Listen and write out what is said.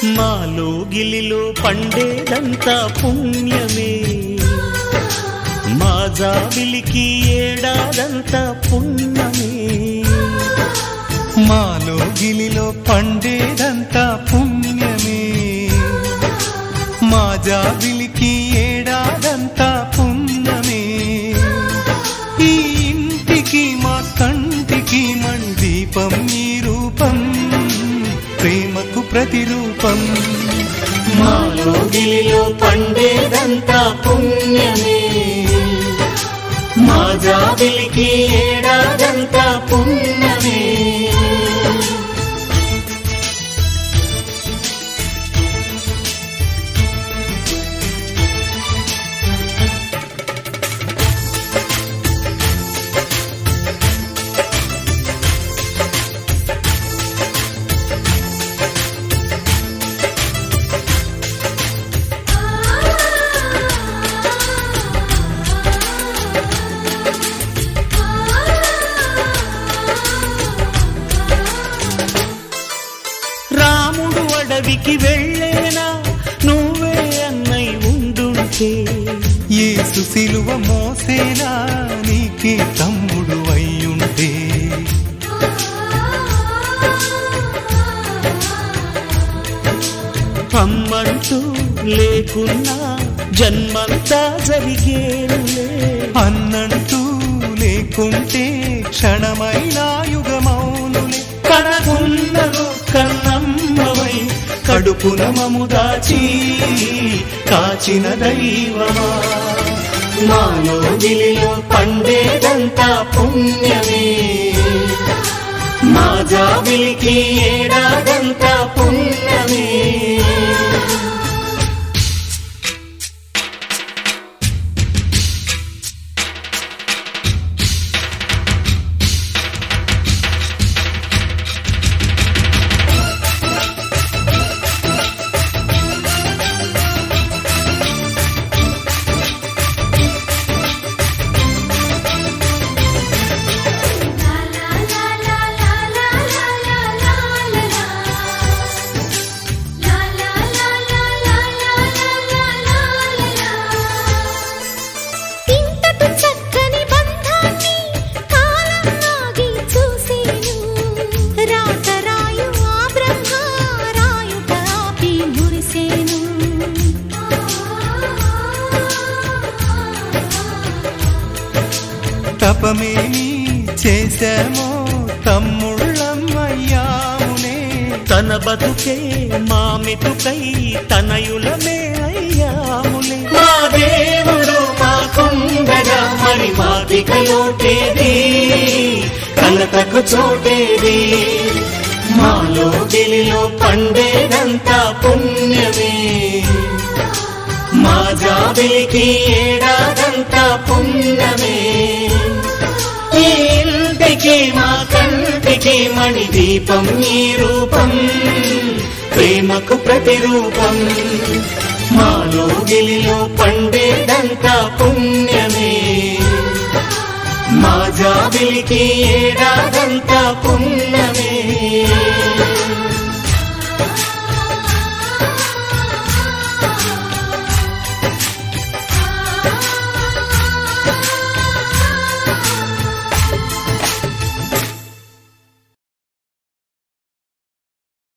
మాలో గిలిలో పండేదంతా పుణ్యమే మా జాబిలికి ఏడాదంతా పుణ్యమే మాలో గిలిలో పండేదంతా పుణ్యమే మా జాబిలికి ఏడాదంతా పుణ్యమే ఈ ఇంటికి మా కంటికి మణి దీపం ఈ రూపం ప్రేమకు ప్రతిరూపం మాలో గిలిలో పండేదంతా పుణ్యమే మా జాబిలికి ఏడాదంతా పుణ్యమే రాముడు అడవికి వెళ్ళేనా నువ్వే అన్నై ఉండుంటే యేసు సిలువ మోసేనా నీకే తమ్ముడు అయ్యుంటే అమ్మంటూ లేకున్నా జన్మంతా జరిగేనులే అన్నంటూ లేకుంటే క్షణమైన యుగమౌనులే కనకున్నను కన్నమ్మవై కడుపున మము దాచి కాచిన దైవమా మాలో గిలిలో పండేదంతా పుణ్యమే మా జాబిలికి ఏడాదంతా పుణ్యమే ఇంతటి చక్కని బంధాన్ని కాలం ఆగి చూసేను రాత రాయు ఆ బ్రహ్మ రాయుట ఆపి మురిసేను తపమేమి చేశామో తమ్ముళ్ళమ్మయ్యామునే తన బతుకే మామిటుకై తనయులమే అయ్యాములే మా దేవుడు మాకుండగా మరి మాదిక లోటేది కలతకు చోటేది మాలో గిలిలో పండేదంతా పుణ్యమే మా జాబిలికి ఏడాదంతా పుణ్యమే ఈ ఇంటికి మా కంటికి మణి దీపం ఈ రూపం ప్రేమకు ప్రతిరూపం మాలో గిలిలో పండేదంతా పుణ్యమే మా జాబిలికి ఏడాదంతా పుణ్యమే